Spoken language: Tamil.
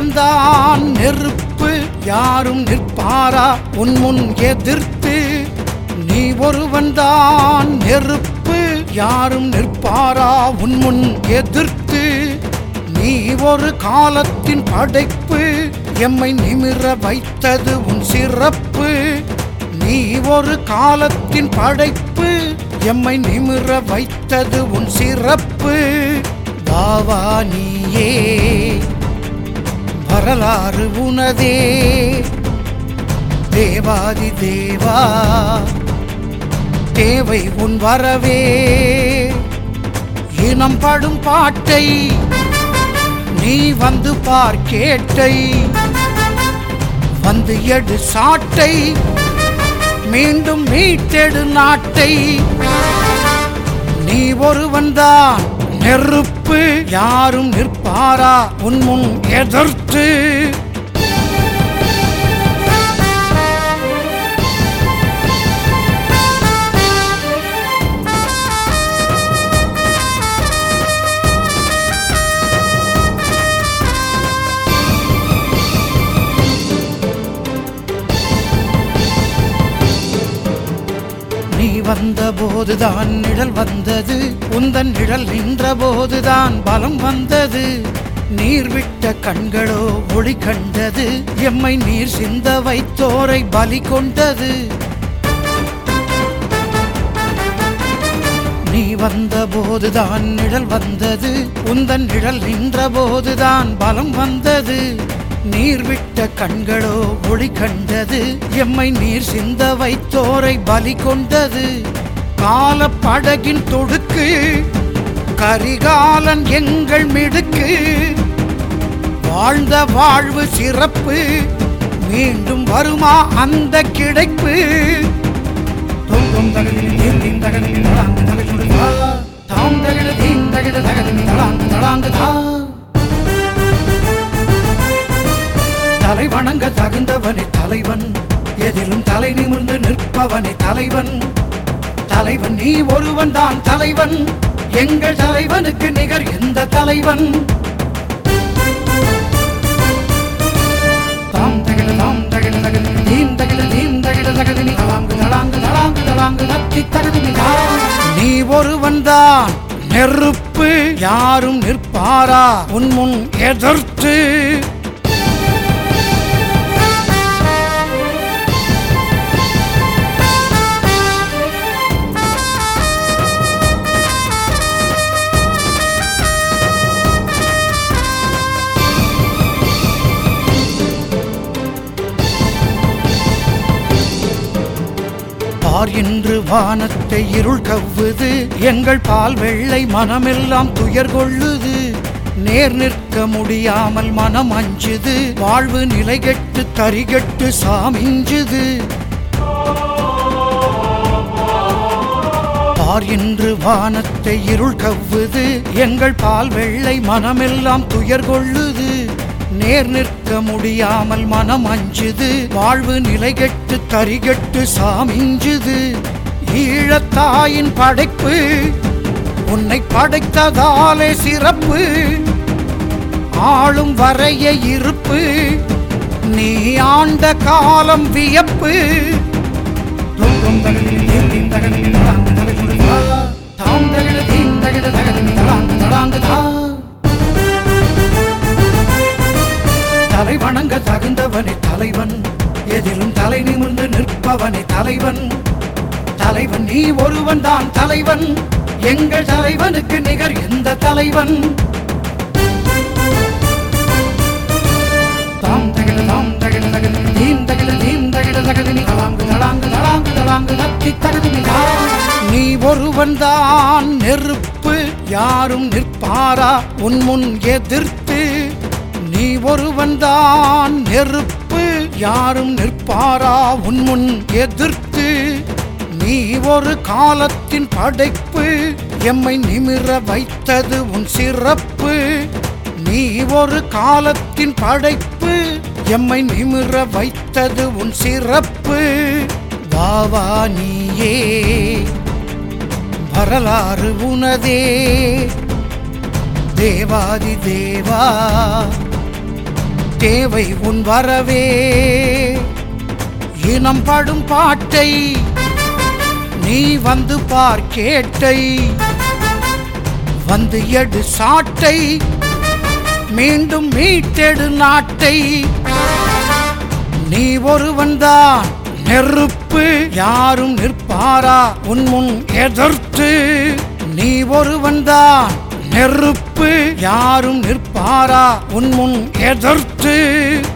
ஒருவன்தான் நெருப்பு யாரும் நிற்பாரா உன் முன் எதிர்த்து நீ ஒருவன்தான் நெருப்பு யாரும் நிற்பாரா உன் முன் எதிர்த்து நீ ஒரு காலத்தின் படைப்பு எம்மை நிமிர வைத்தது உன் சிறப்பு நீ ஒரு காலத்தின் படைப்பு எம்மை நிமிர வைத்தது உன் சிறப்பு பாவா நீயே வரலாறு உனதே தேவாதி தேவா தேவை உன் வரவே இனம் படும் பாட்டை நீ வந்து பார் கேட்டை வந்து எடு சாட்டை மீண்டும் மீட்டெடு நாட்டை நீ ஒருவன்தான் நெருப்பு யாரும் நிற்பாரா உன் முன் எதிர்த்து நீ வந்த போதுதான் நிழல் வந்தது உந்தன் நிழல் நின்ற போதுதான் பலம் வந்தது நீர் விட்ட கண்களோ ஒளி கண்டது எம்மை நீர் சிந்த வைத்தோரை பலி கொண்டது நீ வந்த போதுதான் நிழல் வந்தது உந்தன் நிழல் நின்ற போதுதான் பலம் வந்தது நீர் விட்ட கண்களோ ஒளி கண்டது எம்மை நீர் சிந்த வைத்தோரை பலி கொண்டது கால படகின் தொடுக்கு கரிகாலன் எங்கள் மிடுக்கு வாழ்ந்த வாழ்வு சிறப்பு மீண்டும் வருமா அந்த கிடைப்பு தொம் தொம் தகதில் தீம் தீம் தகதில் தடாங்கு தகதில் தா. தாம் தகிட தீம் தகிட தகதில் தடாங்கு தடாங்கு தா. தலை வணங்க தகுந்தவனே தலைவன் எதிலும் தலை நிமிர்ந்து நிற்பவனே தலைவன் தலைவன் நீ ஒருவன் தான் தலைவன் எங்கள் தலைவனுக்கு நிகர் எந்த தலைவன் தாம் தகிட தாம் தகிட தகதில் தீம் தகிட தீம் தகிட தகதில் தடாங்கு தடாங்கு தடாங்கு தடாங்கு நத்தி தகதில் தா. நீ ஒருவன்தான் நெருப்பு யாரும் நிற்பாரா உன் முன் எதிர்த்து பார் என்று வானத்தை இருள் கவ்வுது எங்கள் பால் வெள்ளை மனமெல்லாம் துயர் கொள்ளுது நேர் நிற்க முடியாமல் மனம் அஞ்சுது வாழ்வு நிலைகெட்டு தரிகெட்டு சாமிஞ்சுது பார் என்று வானத்தை இருள் கவ்வுது எங்கள் பால் வெள்ளை மனமெல்லாம் துயர் கொள்ளுது நேர் நிற்க முடியாமல் மனம் அஞ்சுது வாழ்வு நிலைகெட்டு தரிகெட்டு சாமிஞ்சுது ஈழத்தாயின் படைப்பு உன்னை படைத்ததாலே சிறப்பு ஆளும் வரைய இருப்பு நீ ஆண்ட காலம் வியப்பு தும் தும் தகதில் தீம் தீம் தகதில் தடாங்கு தகதில் தா. தாம் தகிட தீம் தகிட தகதில் தடாங்கு தடாங்கு தா. தலை வணங்க தகுந்தவனே தலைவன் எதிலும் தலை நிமிர்ந்து நிற்பவனே தலைவன் தலைவன் நீ ஒருவன் தான் தலைவன் எங்கள் தலைவனுக்கு நிகர் எந்த தலைவன் தாம் தகிட தாம் தகிட தகதில் தீம் தகிட தீம் தகிட தகதில் தடாங்கு தடாங்கு தடாங்கு தடாங்கு நத்தி தகதில் தா. நீ ஒருவன் தான் நெருப்பு யாரும் நிற்பாரா உன் முன் எதிர்த்து நீ ஒருவன் தான் நெருப்பு யாரும் நிற்பாரா உன் முன் எதிர்த்து நீ ஒரு காலத்தின் படைப்பு எம்மை நிமிர வைத்தது உன் சிறப்பு நீ ஒரு காலத்தின் படைப்பு எம்மை நிமிர வைத்தது உன் சிறப்பு வாவா நீயே வரலாறு உனதே தேவாதி தேவா தேவை உன் வரவே இனம் படும் பாட்டை நீ வந்து பார் கேட்டை வந்து எடு சாட்டை மீண்டும் மீட்டெடு நாட்டை நீ ஒருவன்தான் நெருப்பு யாரும் நிற்பாரா உன் முன் எதிர்த்து நீ ஒருவன்தான் நெருப்பு யாரும் நிற்பாரா உன் முன் எதிர்த்து